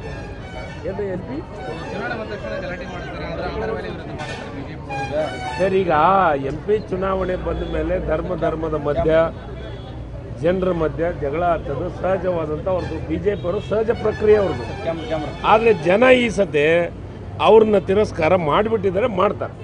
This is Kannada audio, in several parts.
ಏನು ಎಲ್ ಪಿ ಚುನಾವಣೆ ಬಂದ ತಕ್ಷಣ ಗಲಾಟೆ ಮಾಡ್ತಾರೆ ಅಂದ್ರೆ ಅವರ ಮೇಲೆ ವಿರೋಧ ಮಾಡ್ತಾರೆ ಬಿಜೆಪಿ ಸರ್ ಈಗ ಎಂ ಪಿ ಚುನಾವಣೆ ಬಂದ ಮೇಲೆ ಧರ್ಮ ಧರ್ಮದ ಮಧ್ಯ ಜನರ ಮಧ್ಯ ಜಗಳ ಆಗ್ತದೆ ಸಹಜವಾದಂಥ ಅವ್ರದ್ದು ಬಿ ಜೆ ಪಿಯವರು ಸಹಜ ಪ್ರಕ್ರಿಯೆ ಅವ್ರದ್ದು ಆದರೆ ಜನ ಈ ಸತೆ ಅವ್ರನ್ನ ತಿರಸ್ಕಾರ ಮಾಡಿಬಿಟ್ಟಿದ್ದಾರೆ ಮಾಡ್ತಾರೆ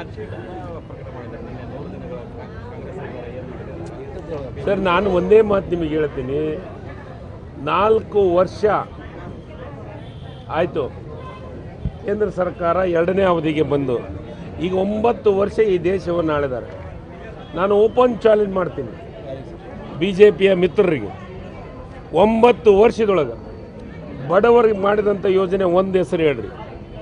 ಸರ್ ನಾನು ಒಂದೇ ಮಾತು ನಿಮಗೆ ಹೇಳ್ತೀನಿ ನಾಲ್ಕು ವರ್ಷ ಆಯಿತು ಕೇಂದ್ರ ಸರ್ಕಾರ ಎರಡನೇ ಅವಧಿಗೆ ಬಂದು ಈಗ ಒಂಬತ್ತು ವರ್ಷ ಈ ದೇಶವನ್ನು ಆಳಿದ್ದಾರೆ ನಾನು ಓಪನ್ ಚಾಲೆಂಜ್ ಮಾಡ್ತೀನಿ ಬಿ ಜೆ ಪಿಯ ಮಿತ್ರರಿಗೆ ಒಂಬತ್ತು ವರ್ಷದೊಳಗೆ ಬಡವರಿಗೆ ಮಾಡಿದಂಥ ಯೋಜನೆ ಒಂದು ಹೆಸರು ಹೇಳ್ರಿ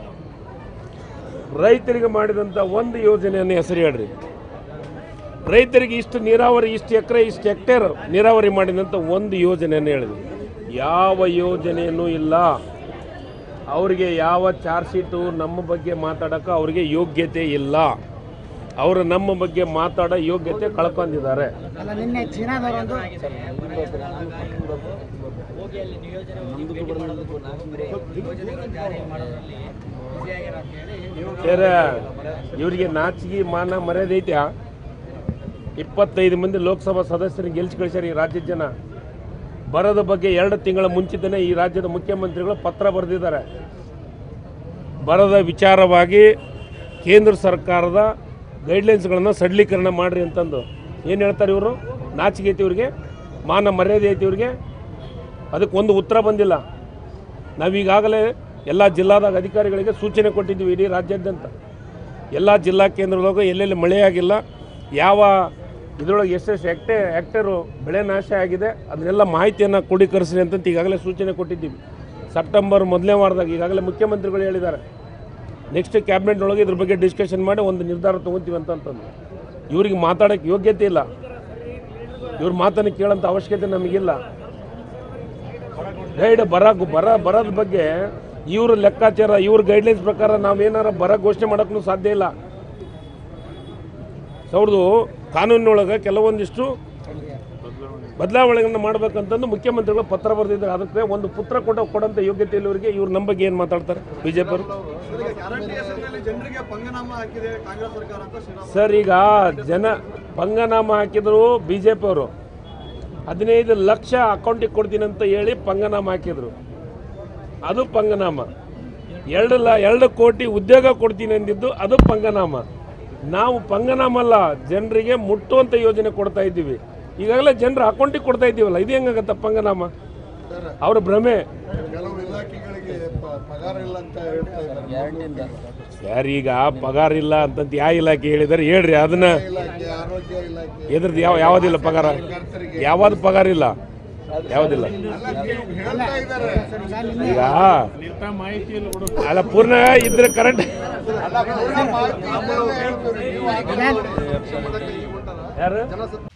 ರೈತರಿಗೆ ಮಾಡಿದಂಥ ಒಂದು ಯೋಜನೆಯನ್ನು ಹೆಸರು ಹೇಳ್ರಿ ರೈತರಿಗೆ ಇಷ್ಟು ನೀರಾವರಿ ಇಷ್ಟು ಎಕರೆ ಇಷ್ಟು ಹೆಕ್ಟೇರ್ ನೀರಾವರಿ ಮಾಡಿದಂಥ ಒಂದು ಯೋಜನೆಯನ್ನು ಹೇಳಿದ್ವಿ ಯಾವ ಯೋಜನೆಯೂ ಇಲ್ಲ ಅವರಿಗೆ ಯಾವ ಚಾರ್ಜ್ ಶೀಟು ನಮ್ಮ ಬಗ್ಗೆ ಮಾತಾಡೋಕೆ ಅವರಿಗೆ ಯೋಗ್ಯತೆ ಇಲ್ಲ ಅವರು ನಮ್ಮ ಬಗ್ಗೆ ಮಾತಾಡೋ ಯೋಗ್ಯತೆ ಕಳ್ಕೊಂಡಿದ್ದಾರೆ ಅಲ್ಲ ನಿನ್ನೆ ಚೀನಾದವರೊಂದು ಹೋಗಿ ಅಲ್ಲಿ ನಿಯೋಜನೆ ಭೇಟಿ ಮಾಡೋದಕ್ಕೂ ಬರೀ ಯೋಜನೆಗಳು ಜಾರಿ ಮಾಡೋದ್ರಲ್ಲಿ ಬಿಸಿಯಾಗ್ಯಾರ ಅಂತ ಹೇಳಿ ಸೇರ ಇವರಿಗೆ ನಾಚಿಗೆ ಮಾನ ಮರ್ಯಾದೆ ಐತ್ಯಾ ಇಪ್ಪತ್ತೈದು ಮಂದಿ ಲೋಕಸಭಾ ಸದಸ್ಯರಿಗೆ ಗೆಲ್ಸಿ ಕಳಿಸ್ಯಾರ ಈ ರಾಜ್ಯದ ಜನ ಬರೋದ ಬಗ್ಗೆ ಎರಡು ತಿಂಗಳ ಮುಂಚಿತನೇ ಈ ರಾಜ್ಯದ ಮುಖ್ಯಮಂತ್ರಿಗಳು ಪತ್ರ ಬರೆದಿದ್ದಾರೆ ಬರದ ವಿಚಾರವಾಗಿ ಕೇಂದ್ರ ಸರ್ಕಾರದ ಗೈಡ್ಲೈನ್ಸ್ಗಳನ್ನು ಸಡ್ಲೀಕರಣ ಮಾಡಿರಿ ಅಂತಂದು ಏನು ಹೇಳ್ತಾರೆ ಇವರು ನಾಚಿಕೆ ಐತಿ ಇವ್ರಿಗೆ ಮಾನ ಮರ್ಯಾದೆ ಐತಿ ಇವ್ರಿಗೆ ಅದಕ್ಕೆ ಒಂದು ಉತ್ತರ ಬಂದಿಲ್ಲ ನಾವೀಗಾಗಲೇ ಎಲ್ಲ ಜಿಲ್ಲಾದಾಗ ಅಧಿಕಾರಿಗಳಿಗೆ ಸೂಚನೆ ಕೊಟ್ಟಿದ್ವಿ ಇಡೀ ರಾಜ್ಯಾದ್ಯಂತ ಎಲ್ಲ ಜಿಲ್ಲಾ ಕೇಂದ್ರದೊಳಗೆ ಎಲ್ಲೆಲ್ಲಿ ಮಳೆಯಾಗಿಲ್ಲ ಯಾವ ಇದರೊಳಗೆ ಎಷ್ಟೆಷ್ಟು ಹೆಕ್ಟೇ ಹೆಕ್ಟೇರು ಬೆಳೆ ನಾಶ ಆಗಿದೆ ಅದನ್ನೆಲ್ಲ ಮಾಹಿತಿಯನ್ನು ಕ್ರೋಢೀಕರಿಸ್ರಿ ಅಂತ ಈಗಾಗಲೇ ಸೂಚನೆ ಕೊಟ್ಟಿದ್ದೀವಿ ಸೆಪ್ಟೆಂಬರ್ ಮೊದಲನೇ ವಾರದಾಗ ಈಗಾಗಲೇ ಮುಖ್ಯಮಂತ್ರಿಗಳು ಹೇಳಿದ್ದಾರೆ ನೆಕ್ಸ್ಟ್ ಕ್ಯಾಬಿನೆಟ್ನೊಳಗೆ ಇದ್ರ ಬಗ್ಗೆ ಡಿಸ್ಕಷನ್ ಮಾಡಿ ಒಂದು ನಿರ್ಧಾರ ತೊಗೊತೀವಿ ಅಂತಂತಂದು ಇವ್ರಿಗೆ ಮಾತಾಡೋಕ್ಕೆ ಯೋಗ್ಯತೆ ಇಲ್ಲ ಇವ್ರ ಮಾತನ್ನು ಕೇಳೋಂಥ ಅವಶ್ಯಕತೆ ನಮಗಿಲ್ಲ ಗೈಡ್ ಬರ ಬರ ಬರೋದ ಬಗ್ಗೆ ಇವ್ರ ಲೆಕ್ಕಾಚಾರ ಇವ್ರ ಗೈಡ್ಲೈನ್ಸ್ ಪ್ರಕಾರ ನಾವೇನಾರ ಬರ ಘೋಷಣೆ ಮಾಡೋಕ್ಕೂ ಸಾಧ್ಯ ಇಲ್ಲ ಅವ್ರದ್ದು ಕಾನೂನಿನೊಳಗೆ ಕೆಲವೊಂದಿಷ್ಟು ಬದಲಾವಣೆಗಳನ್ನು ಮಾಡ್ಬೇಕಂತಂದು ಮುಖ್ಯಮಂತ್ರಿಗಳು ಪತ್ರ ಬರೆದಿದ್ದಾರೆ ಅದಕ್ಕೆ ಒಂದು ಪುತ್ರ ಕೊಡ ಕೊಡೋಂಥ ಯೋಗ್ಯತೆ ಇಲ್ಲವರಿಗೆ ಇವ್ರು ನಮ್ಮ ಬಗ್ಗೆ ಏನು ಮಾತಾಡ್ತಾರೆ ಬಿ ಜೆ ಪಿಯವರು ಗ್ಯಾರಂಟಿ ಹೆಸರಿನಲ್ಲಿ ಜನರಿಗೆ ಪಂಗನಾಮ ಹಾಕಿದೆ ಕಾಂಗ್ರೆಸ್ ಸರ್ಕಾರ ಅಂತ ಶ್ರೀರಾಮ್ ಸರ್ ಈಗ ಜನ ಪಂಗನಾಮ ಹಾಕಿದ್ರು ಬಿ ಜೆ ಪಿಯವರು ಹದಿನೈದು ಲಕ್ಷ ಅಕೌಂಟಿಗೆ ಕೊಡ್ತೀನಿ ಅಂತ ಹೇಳಿ ಪಂಗನಾಮ ಹಾಕಿದ್ರು ಅದು ಪಂಗನಾಮ ಎರಡು ಲ ಎರಡು ಕೋಟಿ ಉದ್ಯೋಗ ಕೊಡ್ತೀನಿ ಅಂದಿದ್ದು ಅದು ಪಂಗನಾಮ ನಾವು ಪಂಗನಾಮ ಅಲ್ಲ ಜನರಿಗೆ ಮುಟ್ಟುವಂಥ ಯೋಜನೆ ಕೊಡ್ತಾ ಇದ್ದೀವಿ ಈಗಾಗಲೇ ಜನರ ಅಕೌಂಟಿಗೆ ಕೊಡ್ತಾ ಇದ್ದೀವಲ್ಲ ಇದು ಹೆಂಗಾಗತ್ತ ಪಂಗನಾಮ ಅವ್ರ ಭ್ರಮೆ ಕೆಲವು ಇಲಾಖೆಗಳಿಗೆ ಪ- ಪಗಾರ ಇಲ್ಲ ಅಂತ ಹೇಳ್ತಾ ಇದ್ದಾರೆ ಯಾರು ಈಗ ಪಗಾರ ಇಲ್ಲ ಅಂತಂತ ಯಾವ ಇಲಾಖೆ ಹೇಳಿದಾರೆ ಹೇಳ್ರಿ ಅದನ್ನ ಇಲಾಖೆ ಆರೋಗ್ಯ ಇಲಾಖೆ ಎದ್ರದ್ದು ಯಾವ ಯಾವುದಿಲ್ಲ ಪಗಾರ ಯಾವ್ದು ಪಗಾರ ಇಲ್ಲ ಯಾವುದಿಲ್ಲ ಅಲ್ಲ ನೀವು ಹೇಳ್ತಾ ಇದ್ದಾರೆ ಈಗ ಅಲ್ಲ ಪೂರ್ಣ ಇದ್ರೆ ಕರೆಕ್ಟ್ ಅಲ್ಲ ಪೂರ್ಣ ಮಾಹಿತಿ ಇದ್ದಲ್ಲೇ ಹೇಳ್ತೀರಿ. ನೀವು ಹಾಕಿರೋ ಸಂಬಂಧಕ್ಕೆ ಈ ಉಂಟಲ್ಲ? ಯಾರು ಜನಸತ್ವ